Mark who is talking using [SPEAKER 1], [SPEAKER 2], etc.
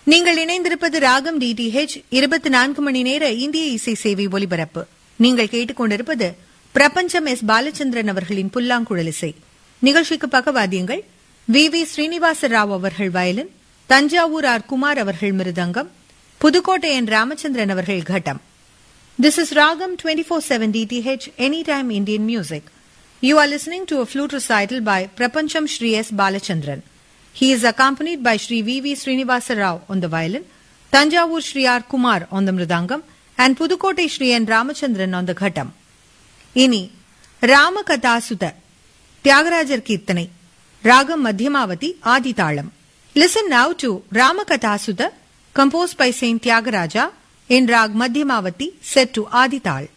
[SPEAKER 1] நீங்கள் இணைந்திருப்பது ராகம் டிடிஹெச் இருபத்தி நான்கு மணி நேர இந்திய இசை சேவை ஒலிபரப்பு நீங்கள் கேட்டுக்கொண்டிருப்பது பிரபஞ்சம் எஸ் பாலச்சந்திரன் அவர்களின் புல்லாங்குழல் இசை நிகழ்ச்சிக்கு பக்கவாத்தியங்கள் வி வி ஸ்ரீனிவாச ராவ் அவர்கள் வயலின் தஞ்சாவூர் ஆர் குமார் அவர்கள் மிருதங்கம் புதுக்கோட்டை என் ராமச்சந்திரன் அவர்கள் கட்டம் This is Ragam 24/7 DTH Anytime Indian Music. You are listening to a flute recital by Prapancham Shri S. Balachandran. He is accompanied by Shri V. V. Srinivasa Rao on the violin, Tanjavur Shri R. Kumar on the mridangam, and Pudukkottai Shri N. Ramachandran on the ghatam. இனி ராமகதாசுத தியாகராஜர் கீர்த்தனை ராகம் மத்தியமாவதி ஆதிதாளம் listen now to Ramakathasudha compose by saint Thyagaraja in rag madhyamavati set to adital